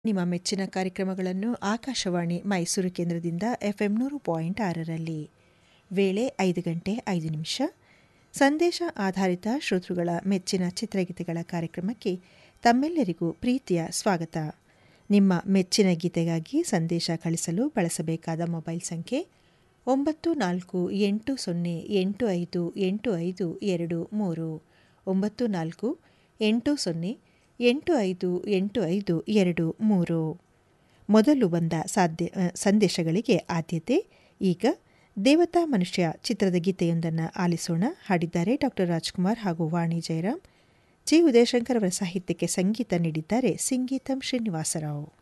ನಿಮ್ಮ ಮೆಚ್ಚಿನ ಕಾರ್ಯಕ್ರಮಗಳನ್ನು ಆಕಾಶವಾಣಿ ಮೈಸೂರು ಕೇಂದ್ರದಿಂದ ಎಫ್ಎಂ ನೂರು ಪಾಯಿಂಟ್ ಆರರಲ್ಲಿ ವೇಳೆ ಐದು ಗಂಟೆ ಐದು ನಿಮಿಷ ಸಂದೇಶ ಆಧಾರಿತ ಶ್ರೋತೃಗಳ ಮೆಚ್ಚಿನ ಚಿತ್ರಗೀತೆಗಳ ಕಾರ್ಯಕ್ರಮಕ್ಕೆ ತಮ್ಮೆಲ್ಲರಿಗೂ ಪ್ರೀತಿಯ ಸ್ವಾಗತ ನಿಮ್ಮ ಮೆಚ್ಚಿನ ಗೀತೆಗಾಗಿ ಸಂದೇಶ ಕಳಿಸಲು ಬಳಸಬೇಕಾದ ಮೊಬೈಲ್ ಸಂಖ್ಯೆ ಒಂಬತ್ತು ನಾಲ್ಕು ಎಂಟು ಸೊನ್ನೆ ಎಂಟು ಐದು ಎಂಟು ಐದು ಎರಡು ಮೂರು ಒಂಬತ್ತು ನಾಲ್ಕು ಎಂಟು ಸೊನ್ನೆ ಎಂಟು ಐದು ಎಂಟು ಐದು ಎರಡು ಮೂರು ಮೊದಲು ಬಂದ ಸಾಧ್ಯ ಸಂದೇಶಗಳಿಗೆ ಆದ್ಯತೆ ಈಗ ದೇವತಾ ಮನುಷ್ಯ ಚಿತ್ರದ ಗೀತೆಯೊಂದನ್ನು ಆಲಿಸೋಣ ಹಾಡಿದ್ದಾರೆ ಡಾಕ್ಟರ್ ರಾಜ್ಕುಮಾರ್ ಹಾಗೂ ವಾಣಿ ಜಯರಾಮ್ ಜಿ ಉದಯಶಂಕರ್ ಅವರ ಸಾಹಿತ್ಯಕ್ಕೆ ಸಂಗೀತ ನೀಡಿದ್ದಾರೆ ಸಿಂಗೀತಂ ಶ್ರೀನಿವಾಸರಾವ್